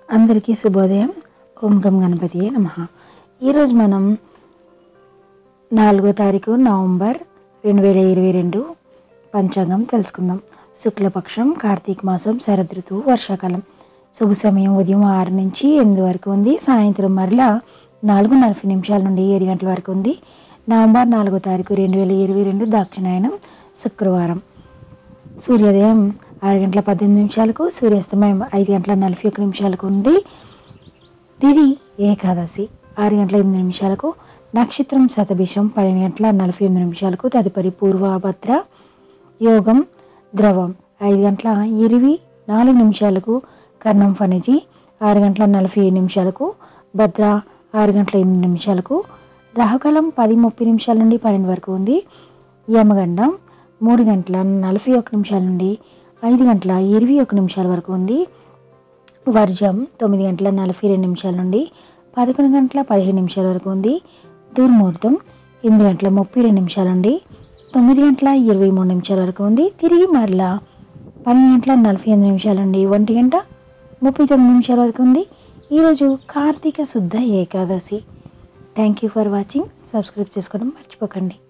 అందరికీ శుభోదయం ఓం గం గణపతి నమ ఈరోజు మనం నాలుగో తారీఖు నవంబర్ రెండు వేల ఇరవై రెండు పంచాంగం తెలుసుకుందాం శుక్లపక్షం కార్తీక మాసం శరదృతువు వర్షాకాలం శుభ సమయం ఉదయం ఆరు నుంచి ఎనిమిది వరకు ఉంది సాయంత్రం మరలా నాలుగు నలభై నిమిషాల నుండి ఏడు గంటల వరకు ఉంది నవంబర్ నాలుగో తారీఖు రెండు వేల ఇరవై రెండు దక్షిణాయనం శుక్రవారం సూర్యోదయం ఆరు గంటల పద్దెనిమిది నిమిషాలకు సూర్యాస్తమయం ఐదు గంటల నలభై ఒక్క నిమిషాలకు ఉంది తిది ఏకాదశి ఆరు గంటల ఎనిమిది నిమిషాలకు నక్షత్రం శతభిషం పన్నెండు గంటల నలభై ఎనిమిది నిమిషాలకు తదుపరి పూర్వభద్ర యోగం ద్రవం ఐదు గంటల ఇరవై నాలుగు నిమిషాలకు కర్ణం ఫణిజి ఆరు గంటల నలభై ఏడు నిమిషాలకు భద్ర ఆరు గంటల ఎనిమిది నిమిషాలకు రాహుకాలం పది ముప్పై నిమిషాల నుండి పన్నెండు వరకు ఉంది యమగండం మూడు గంటల నలభై ఒక్క నిమిషాల నుండి ఐదు గంటల ఇరవై ఒక్క నిమిషాల వరకు ఉంది వర్జం తొమ్మిది గంటల నలభై రెండు నిమిషాల నుండి పదకొండు గంటల పదిహేను నిమిషాల వరకు ఉంది దుర్ముహూర్తం ఎనిమిది గంటల ముప్పై రెండు నిమిషాల నుండి తొమ్మిది గంటల ఇరవై మూడు నిమిషాల వరకు ఉంది తిరిగి మరలా పన్నెండు గంటల నలభై ఎనిమిది నిమిషాల నుండి ఒంటి గంట ముప్పై తొమ్మిది నిమిషాల వరకు ఉంది ఈరోజు Kartika Shuddha Ekadashi thank you for watching subscribe చేసుకోవడం మర్చిపోకండి